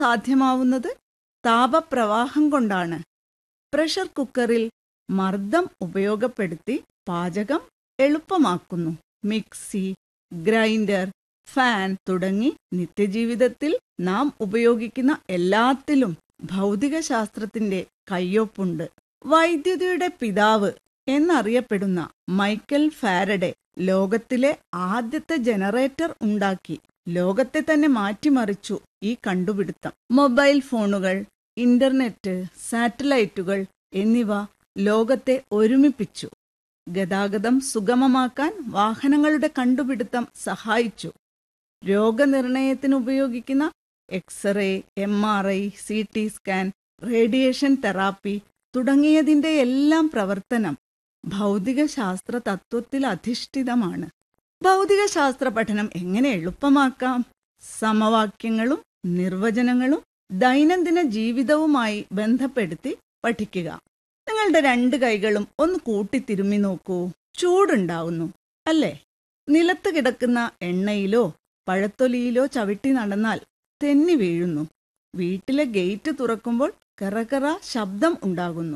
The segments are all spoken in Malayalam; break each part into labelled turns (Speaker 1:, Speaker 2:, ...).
Speaker 1: സാധ്യമാവുന്നത് താപപ്രവാഹം കൊണ്ടാണ് പ്രഷർ കുക്കറിൽ മർദ്ദം ഉപയോഗപ്പെടുത്തി പാചകം എളുപ്പമാക്കുന്നു മിക്സി ഗ്രൈൻഡർ ഫാൻ തുടങ്ങി നിത്യജീവിതത്തിൽ നാം ഉപയോഗിക്കുന്ന എല്ലാത്തിലും ഭൗതികശാസ്ത്രത്തിന്റെ കയ്യൊപ്പുണ്ട് വൈദ്യുതിയുടെ പിതാവ് എന്നറിയപ്പെടുന്ന മൈക്കൽ ഫാരഡെ ലോകത്തിലെ ആദ്യത്തെ ജനറേറ്റർ ഉണ്ടാക്കി ലോകത്തെ തന്നെ മാറ്റിമറിച്ചു ഈ കണ്ടുപിടുത്തം മൊബൈൽ ഫോണുകൾ ഇന്റർനെറ്റ് സാറ്റലൈറ്റുകൾ എന്നിവ ലോകത്തെ ഒരുമിപ്പിച്ചു ഗതാഗതം സുഗമമാക്കാൻ വാഹനങ്ങളുടെ കണ്ടുപിടുത്തം സഹായിച്ചു രോഗനിർണയത്തിന് ഉപയോഗിക്കുന്ന x ray M R I C T scan radiation therapy തുടങ്ങിയതിന്റെ എല്ലാം പ്രവർത്തനം ഭൗതികശാസ്ത്ര തത്വത്തിൽ അധിഷ്ഠിതമാണ് ഭൗതികശാസ്ത്ര പഠനം എങ്ങനെ എളുപ്പമാക്കാം സമവാക്യങ്ങളും നിർവചനങ്ങളും ദൈനംദിന ജീവിതവുമായി ബന്ധപ്പെടുത്തി പഠിക്കുക നിങ്ങളുടെ രണ്ട് കൈകളും ഒന്ന് കൂട്ടി തിരുമ്മി നോക്കൂ ചൂടുണ്ടാവുന്നു അല്ലേ നിലത്ത് കിടക്കുന്ന എണ്ണയിലോ പഴത്തൊലിയിലോ ചവിട്ടി നടന്നാൽ തെന്നി വീഴുന്നു വീട്ടിലെ ഗേറ്റ് തുറക്കുമ്പോൾ കറകറ ശബ്ദം ഉണ്ടാകുന്നു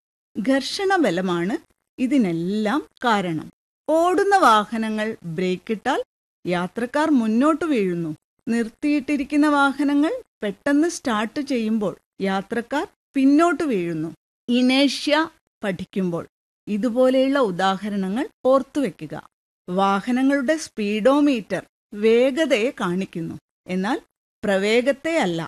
Speaker 1: ഘർഷണ ബലമാണ് ഇതിനെല്ലാം കാരണം ഓടുന്ന വാഹനങ്ങൾ ബ്രേക്കിട്ടാൽ യാത്രക്കാർ മുന്നോട്ട് വീഴുന്നു നിർത്തിയിട്ടിരിക്കുന്ന വാഹനങ്ങൾ പെട്ടെന്ന് സ്റ്റാർട്ട് ചെയ്യുമ്പോൾ യാത്രക്കാർ പിന്നോട്ട് വീഴുന്നു ഇനേഷ്യ പഠിക്കുമ്പോൾ ഇതുപോലെയുള്ള ഉദാഹരണങ്ങൾ ഓർത്തുവെക്കുക വാഹനങ്ങളുടെ സ്പീഡോമീറ്റർ വേഗതയെ കാണിക്കുന്നു എന്നാൽ പ്രവേഗത്തെ അല്ല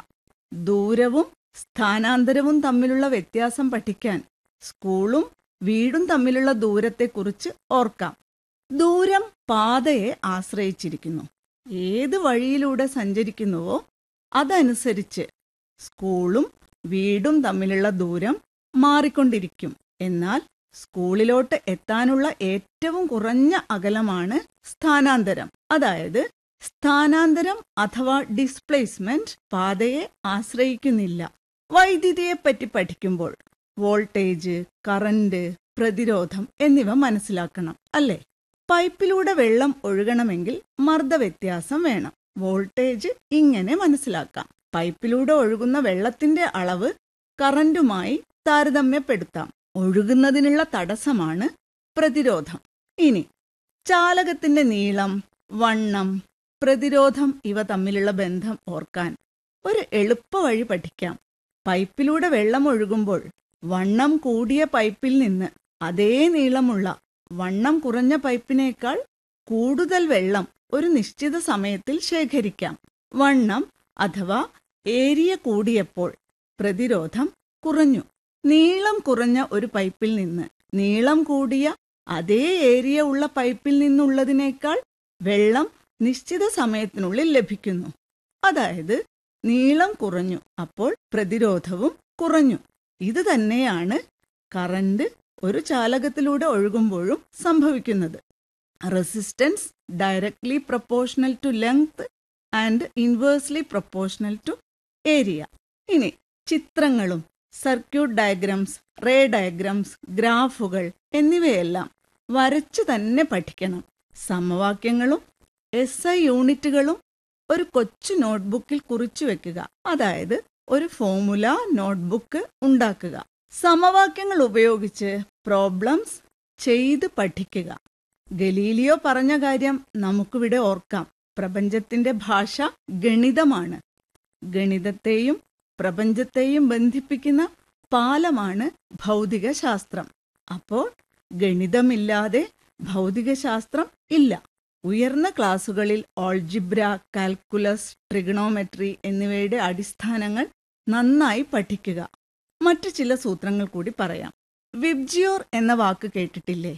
Speaker 1: ദൂരവും സ്ഥാനാന്തരവും തമ്മിലുള്ള വ്യത്യാസം പഠിക്കാൻ സ്കൂളും വീടും തമ്മിലുള്ള ദൂരത്തെക്കുറിച്ച് ഓർക്കാം ദൂരം പാതയെ ആശ്രയിച്ചിരിക്കുന്നു ഏത് വഴിയിലൂടെ സഞ്ചരിക്കുന്നുവോ അതനുസരിച്ച് സ്കൂളും വീടും തമ്മിലുള്ള ദൂരം മാറിക്കൊണ്ടിരിക്കും എന്നാൽ സ്കൂളിലോട്ട് എത്താനുള്ള ഏറ്റവും കുറഞ്ഞ അകലമാണ് സ്ഥാനാന്തരം അതായത് സ്ഥാനാന്തരം അഥവാ ഡിസ്പ്ലേസ്മെന്റ് പാതയെ ആശ്രയിക്കുന്നില്ല വൈദ്യുതിയെപ്പറ്റി പഠിക്കുമ്പോൾ വോൾട്ടേജ് കറന്റ് പ്രതിരോധം എന്നിവ മനസ്സിലാക്കണം അല്ലേ പൈപ്പിലൂടെ വെള്ളം ഒഴുകണമെങ്കിൽ മർദ്ദവ്യത്യാസം വേണം വോൾട്ടേജ് ഇങ്ങനെ മനസ്സിലാക്കാം പൈപ്പിലൂടെ ഒഴുകുന്ന വെള്ളത്തിന്റെ അളവ് കറന്റുമായി താരതമ്യപ്പെടുത്താം ഒഴുകുന്നതിനുള്ള തടസ്സമാണ് പ്രതിരോധം ഇനി ചാലകത്തിന്റെ നീളം വണ്ണം പ്രതിരോധം ഇവ തമ്മിലുള്ള ബന്ധം ഓർക്കാൻ ഒരു എളുപ്പ വഴി പഠിക്കാം പൈപ്പിലൂടെ വെള്ളം ഒഴുകുമ്പോൾ വണ്ണം കൂടിയ പൈപ്പിൽ നിന്ന് അതേ നീളമുള്ള വണ്ണം കുറഞ്ഞ പൈപ്പിനേക്കാൾ കൂടുതൽ വെള്ളം ഒരു നിശ്ചിത സമയത്തിൽ ശേഖരിക്കാം വണ്ണം അഥവാ ഏരിയ കൂടിയപ്പോൾ പ്രതിരോധം കുറഞ്ഞു നീളം കുറഞ്ഞ ഒരു പൈപ്പിൽ നിന്ന് നീളം കൂടിയ അതേ ഏരിയ ഉള്ള പൈപ്പിൽ നിന്നുള്ളതിനേക്കാൾ വെള്ളം നിശ്ചിത സമയത്തിനുള്ളിൽ ലഭിക്കുന്നു അതായത് നീളം കുറഞ്ഞു അപ്പോൾ പ്രതിരോധവും കുറഞ്ഞു ഇത് തന്നെയാണ് കറന്റ് ഒരു ചാലകത്തിലൂടെ ഒഴുകുമ്പോഴും സംഭവിക്കുന്നത് resistance directly proportional to length and inversely proportional to area ഇനി ചിത്രങ്ങളും സർക്യൂട്ട് ഡയഗ്രംസ് റേ ഡയഗ്രംസ് ഗ്രാഫുകൾ എന്നിവയെല്ലാം വരച്ചു തന്നെ പഠിക്കണം സമവാക്യങ്ങളും എസ് ഐ യൂണിറ്റുകളും ഒരു കൊച്ചു നോട്ട്ബുക്കിൽ കുറിച്ചു വെക്കുക അതായത് ഒരു ഫോമുല നോട്ട്ബുക്ക് ഉണ്ടാക്കുക സമവാക്യങ്ങൾ ഉപയോഗിച്ച് പ്രോബ്ലംസ് ചെയ്ത് പഠിക്കുക ഗലീലിയോ പറഞ്ഞ കാര്യം നമുക്കിവിടെ ഓർക്കാം പ്രപഞ്ചത്തിന്റെ ഭാഷ ഗണിതമാണ് ഗണിതത്തെയും പ്രപഞ്ചത്തെയും ബന്ധിപ്പിക്കുന്ന പാലമാണ് ഭൗതികശാസ്ത്രം അപ്പോൾ ഗണിതമില്ലാതെ ഭൗതികശാസ്ത്രം ഇല്ല ഉയർന്ന ക്ലാസുകളിൽ ഓൾജിബ്ര കാൽക്കുലസ് ട്രിഗണോമെട്രി എന്നിവയുടെ അടിസ്ഥാനങ്ങൾ നന്നായി പഠിക്കുക മറ്റു ചില സൂത്രങ്ങൾ കൂടി പറയാം വിബ്ജിയോർ എന്ന വാക്ക് കേട്ടിട്ടില്ലേ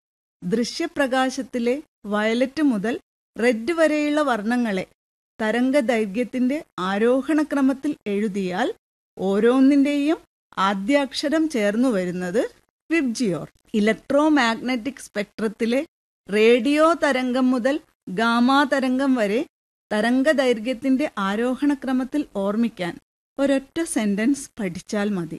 Speaker 1: ദൃശ്യപ്രകാശത്തിലെ വയലറ്റ് മുതൽ റെഡ് വരെയുള്ള വർണ്ണങ്ങളെ തരംഗദൈർഘ്യത്തിന്റെ ആരോഹണക്രമത്തിൽ എഴുതിയാൽ ഓരോന്നിന്റെയും ആദ്യാക്ഷരം ചേർന്നു വരുന്നത് വിബ്ജിയോർ ഇലക്ട്രോ മാഗ്നറ്റിക് സ്പെക്ട്രത്തിലെ റേഡിയോ തരംഗം മുതൽ ഗാമാ തരംഗം വരെ തരംഗദൈർഘ്യത്തിന്റെ ആരോഹണക്രമത്തിൽ ഓർമ്മിക്കാൻ ഒരൊറ്റ സെന്റൻസ് പഠിച്ചാൽ മതി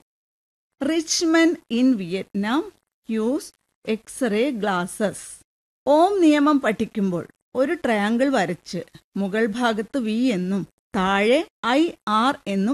Speaker 1: rich men in Vietnam use x-ray glasses Ohm നിയമം പഠിക്കുമ്പോൾ ഒരു ട്രയാങ്കിൾ വരച്ച് മുകൾ ഭാഗത്ത് വി എന്നും താഴെ ഐ ആർ എന്നും